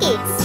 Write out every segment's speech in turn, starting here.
Kids.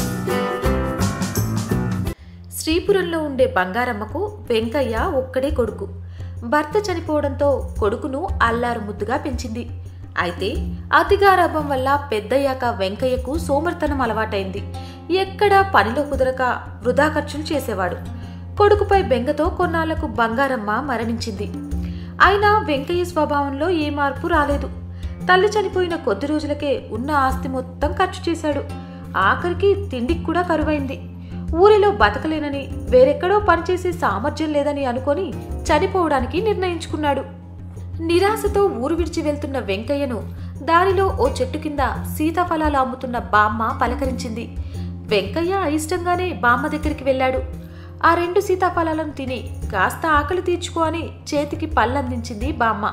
శ్రీపురంలో ఉండే బంగారమ్మకు వెంకయ్య ఒక్కడే కొడుకు భర్త చనిపోవడంతో కొడుకును అల్లారు ముద్దుగా పెంచింది అయితే అతిగారాభం వల్ల పెద్దయ్యాక వెంకయ్యకు సోమర్తనం అలవాటైంది ఎక్కడా పనిలో కుదరక వృధా ఖర్చులు చేసేవాడు కొడుకుపై బెంగతో కొన్నాళ్లకు బంగారమ్మ మరణించింది అయినా వెంకయ్య స్వభావంలో ఏ మార్పు రాలేదు తల్లి చనిపోయిన కొద్ది రోజులకే ఉన్న ఆస్తి మొత్తం ఖర్చు చేశాడు ఆఖరికి తిండికి కూడా కరువైంది ఊరిలో బతకలేనని వేరెక్కడో పనిచేసే సామర్థ్యం లేదని అనుకొని చనిపోవడానికి నిర్ణయించుకున్నాడు నిరాశతో ఊరు విడిచి వెళ్తున్న వెంకయ్యను దారిలో ఓ చెట్టు కింద సీతాఫలాలు అమ్ముతున్న బామ్మ పలకరించింది వెంకయ్య అయిష్టంగానే బామ్మ దగ్గరికి వెళ్ళాడు ఆ రెండు సీతాఫలాలను తిని కాస్త ఆకలి తీర్చుకో అని చేతికి పళ్ళందించింది బామ్మ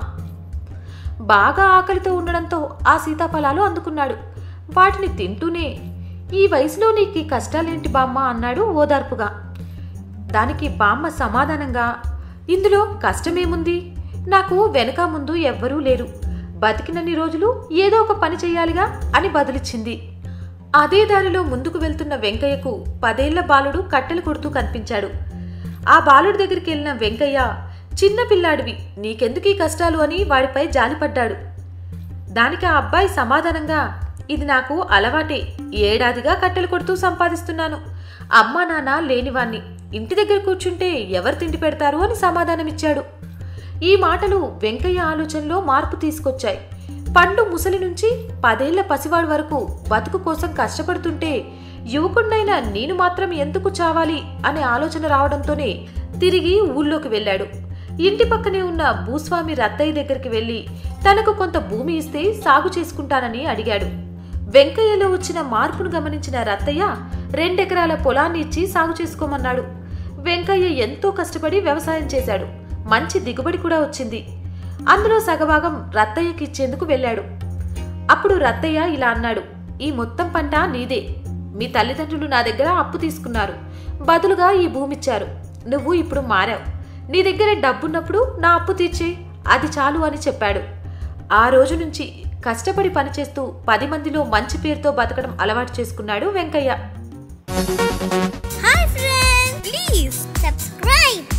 బాగా ఆకలితో ఉండడంతో ఆ సీతాఫలాలు అందుకున్నాడు వాటిని తింటూనే ఈ వయసులో నీకు ఈ కష్టాలేంటి బామ్మ అన్నాడు ఓదార్పుగా దానికి బామ్మ సమాధానంగా ఇందులో కష్టమేముంది నాకు వెనక ముందు ఎవ్వరూ లేరు బతికినన్ని రోజులు ఏదో ఒక పని చెయ్యాలిగా అని బదులిచ్చింది అదే దారిలో ముందుకు వెళ్తున్న వెంకయ్యకు పదేళ్ల బాలుడు కట్టెలు కొడుతూ కనిపించాడు ఆ బాలుడి దగ్గరికి వెళ్ళిన వెంకయ్య చిన్న పిల్లాడివి నీకెందుకీ కష్టాలు అని వాడిపై జాలిపడ్డాడు దానికి ఆ అబ్బాయి సమాధానంగా ఇది నాకు అలవాటే ఏడాదిగా కట్టెలు కొడుతూ సంపాదిస్తున్నాను అమ్మా నాన్న లేనివాణ్ణి ఇంటి దగ్గర కూర్చుంటే ఎవరు తిండి పెడతారు అని సమాధానమిచ్చాడు ఈ మాటలు వెంకయ్య ఆలోచనలో మార్పు తీసుకొచ్చాయి పండు ముసలి నుంచి పదేళ్ల పసివాడి వరకు బతుకు కోసం కష్టపడుతుంటే యువకుడినైనా నేను మాత్రం ఎందుకు చావాలి అనే ఆలోచన రావడంతోనే తిరిగి ఊళ్ళోకి వెళ్ళాడు ఇంటి పక్కనే ఉన్న భూస్వామి రత్తయ్య దగ్గరికి వెళ్లి తనకు కొంత భూమి ఇస్తే సాగు చేసుకుంటానని అడిగాడు వెంకయ్యలో వచ్చిన మార్పును గమనించిన రత్తయ్య రెండెకరాల పొలాన్ని ఇచ్చి సాగు చేసుకోమన్నాడు వెంకయ్య ఎంతో కష్టపడి వ్యవసాయం చేశాడు మంచి దిగుబడి కూడా వచ్చింది అందులో సగభాగం రత్తయ్యకి ఇచ్చేందుకు వెళ్ళాడు అప్పుడు రత్తయ్య ఇలా అన్నాడు ఈ మొత్తం పంట నీదే మీ తల్లిదండ్రులు నా దగ్గర అప్పు తీసుకున్నారు బదులుగా ఈ భూమిచ్చారు నువ్వు ఇప్పుడు మారావు నీ దగ్గర డబ్బున్నప్పుడు నా అప్పు తీర్చే అది చాలు అని చెప్పాడు ఆ రోజు నుంచి కష్టపడి పనిచేస్తూ పది మందిలో మంచి పేరుతో బతకడం అలవాటు చేసుకున్నాడు Venkaiah Hi friends, please subscribe